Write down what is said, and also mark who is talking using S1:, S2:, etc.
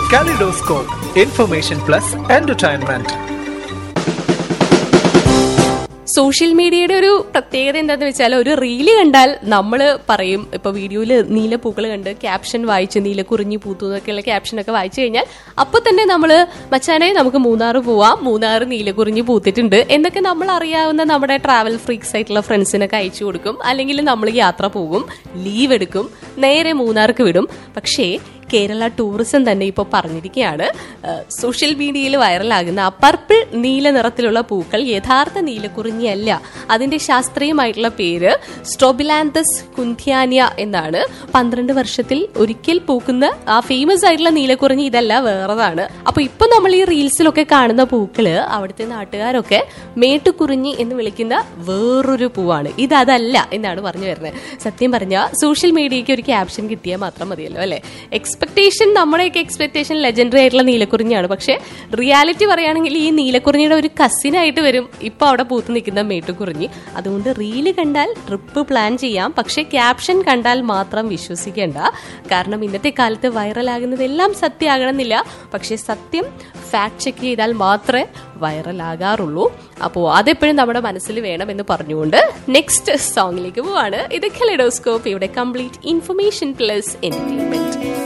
S1: kaleidoscope information plus entertainment
S2: social മീഡിയയുടെ ഒരു പ്രത്യേകത എന്താന്ന് വെച്ചാൽ ഒരു റീല് കണ്ടാൽ നമ്മൾ പറയും ഇപ്പൊ വീഡിയോയിൽ നീലപ്പൂക്കൾ കണ്ട് ക്യാപ്ഷൻ വായിച്ച് നീല കുറിഞ്ഞി പൂത്തു എന്നൊക്കെയുള്ള ക്യാപ്ഷൻ ഒക്കെ വായിച്ചു കഴിഞ്ഞാൽ അപ്പൊ തന്നെ നമ്മൾ മച്ചാനെ നമുക്ക് മൂന്നാർ പോവാം മൂന്നാർ നീലക്കുറിഞ്ഞി പൂത്തിട്ടുണ്ട് എന്നൊക്കെ നമ്മൾ അറിയാവുന്ന നമ്മുടെ ട്രാവൽ ഫ്രീക്സ് ആയിട്ടുള്ള ഫ്രണ്ട്സിനൊക്കെ അയച്ചു കൊടുക്കും അല്ലെങ്കിൽ നമ്മൾ യാത്ര പോകും ലീവ് എടുക്കും നേരെ മൂന്നാർക്ക് വിടും പക്ഷേ കേരള ടൂറിസം തന്നെ ഇപ്പോൾ പറഞ്ഞിരിക്കുകയാണ് ഏഹ്, സോഷ്യൽ മീഡിയയിൽ വൈറലാകുന്ന ആ പർപ്പിൾ നീല നിറത്തിലുള്ള പൂക്കൾ യഥാർത്ഥ നീലക്കുറിഞ്ഞിയല്ല അതിന്റെ ശാസ്ത്രീയമായിട്ടുള്ള പേര് സ്ട്രോബിലാന്തസ് കുന്ത്യാനിയ എന്നാണ് പന്ത്രണ്ട് വർഷത്തിൽ ഒരിക്കൽ പൂക്കുന്ന ആ ഫേമസ് ആയിട്ടുള്ള നീലക്കുറിഞ്ഞി ഇതല്ല വേറെതാണ് അപ്പൊ ഇപ്പൊ നമ്മൾ ഈ റീൽസിലൊക്കെ കാണുന്ന പൂക്കള് അവിടുത്തെ നാട്ടുകാരൊക്കെ മേട്ടുകുറിഞ്ഞി എന്ന് വിളിക്കുന്ന വേറൊരു പൂവാണ് ഇത് അതല്ല എന്നാണ് പറഞ്ഞു വരുന്നത് സത്യം പറഞ്ഞാൽ സോഷ്യൽ മീഡിയയ്ക്ക് ഒരു ക്യാപ്ഷൻ കിട്ടിയാൽ മാത്രം മതിയല്ലോ അല്ലെ എക്സ്പെക്ടേഷൻ നമ്മുടെയൊക്കെ എക്സ്പെക്ടേഷൻ ലെജൻഡറി ആയിട്ടുള്ള നീലക്കുറിഞ്ഞാണ് പക്ഷെ റിയാലിറ്റി പറയുകയാണെങ്കിൽ ഈ നീലക്കുറിഞ്ഞിയുടെ ഒരു കസിനായിട്ട് വരും ഇപ്പൊ അവിടെ പൂത്ത് നിൽക്കുന്ന മേട്ടുകുറിഞ്ഞി അതുകൊണ്ട് റീല് കണ്ടാൽ ട്രിപ്പ് പ്ലാൻ ചെയ്യാം പക്ഷെ ക്യാപ്ഷൻ കണ്ടാൽ മാത്രം വിശ്വസിക്കേണ്ട കാരണം ഇന്നത്തെ കാലത്ത് വൈറലാകുന്നതെല്ലാം സത്യമാകണമെന്നില്ല പക്ഷെ സത്യം ഫാക്ട് ചെക്ക് ചെയ്താൽ മാത്രമേ വൈറലാകാറുള്ളൂ അപ്പോൾ അതെപ്പോഴും നമ്മുടെ മനസ്സിൽ വേണമെന്ന് പറഞ്ഞുകൊണ്ട് നെക്സ്റ്റ് സോങ്ങിലേക്ക് പോവാണ് ഇത് കെലഡോസ്കോപ്പ് ഇവിടെ കംപ്ലീറ്റ് ഇൻഫർമേഷൻ പ്ലസ് എന്റർടൈൻമെന്റ്